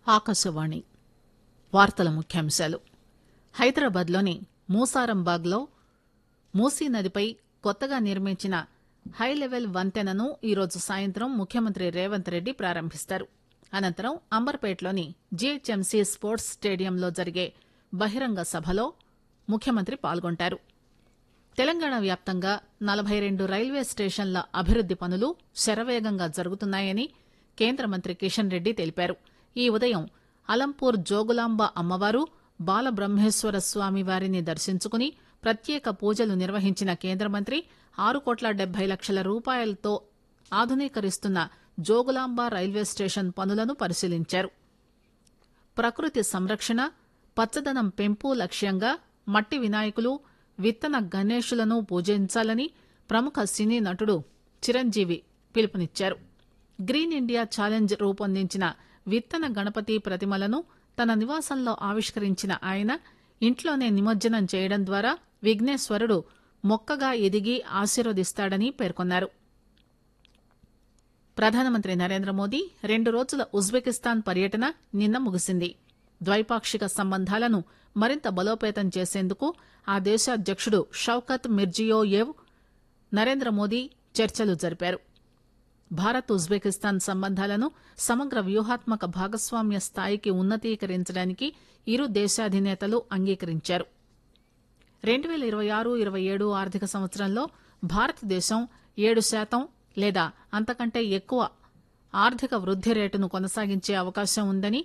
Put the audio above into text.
ఆకాశవాణి వార్తల ముఖ్యాంశాలు హైదరాబాద్లోని మూసారంబాగ్లో మూసీ నదిపై కొత్తగా నిర్మించిన హైలెవెల్ వంతెనను ఈరోజు సాయంత్రం ముఖ్యమంత్రి రేవంత్ రెడ్డి ప్రారంభిస్తారు అనంతరం అంబర్పేటలోని జీహెచ్ఎంసీ స్పోర్ట్స్ స్టేడియంలో జరిగే బహిరంగ సభలో ముఖ్యమంత్రి పాల్గొంటారు తెలంగాణ వ్యాప్తంగా నలభై రెండు రైల్వే స్టేషన్ల అభివృద్ది పనులు శరవేగంగా జరుగుతున్నాయని కేంద్ర మంత్రి కిషన్ రెడ్డి తెలిపారు ఈ ఉదయం అలంపూర్ జోగులాంబ అమ్మవారు బాలబ్రహ్మేశ్వర స్వామి వారిని దర్శించుకుని ప్రత్యేక పూజలు నిర్వహించిన కేంద్ర మంత్రి ఆరు కోట్ల డెబ్బై లక్షల రూపాయలతో ఆధునీకరిస్తున్న జోగులాంబ రైల్వే స్టేషన్ పనులను పరిశీలించారు ప్రకృతి సంరక్షణ పచ్చదనం పెంపు లక్ష్యంగా మట్టి వినాయకులు విత్తన గణేశులను పూజించాలని ప్రముఖ సినీ నటుడు చిరంజీవి పిలుపునిచ్చారు గ్రీన్ ఇండియా ఛాలెంజ్ రూపొందించిన విత్తన గణపతి ప్రతిమలను తన నివాసంలో ఆవిష్కరించిన ఆయన ఇంట్లోనే నిమజ్జనం చేయడం ద్వారా విఘ్నేశ్వరుడు మొక్కగా ఎదిగి ఆశీర్వదిస్తాడని పేర్కొన్నారు ప్రధానమంత్రి నరేంద్ర మోదీ రెండు రోజుల ఉజ్బెకిస్తాన్ పర్యటన నిన్న ముగిసింది ద్వైపాక్షిక సంబంధాలను మరింత బలోపేతం చేసేందుకు ఆ దేశ అధ్యకుడు షౌకత్ మిర్జియోయేవ్ నరేంద్ర మోదీ చర్చలు జరిపారు భారత్ ఉజ్బెకిస్తాన్ సంబంధాలను సమగ్ర వ్యూహాత్మక భాగస్వామ్య స్థాయికి ఉన్నతీకరించడానికి ఇరు దేశాధినేతలు అంగీకరించారు రెండు పేల ఇరవై ఆరు ఇరవై ఏడు ఆర్థిక సంవత్సరంలో భారతదేశం ఏడు శాతం లేదా అంతకంటే ఎక్కువ ఆర్థిక వృద్ది రేటును కొనసాగించే అవకాశం ఉందని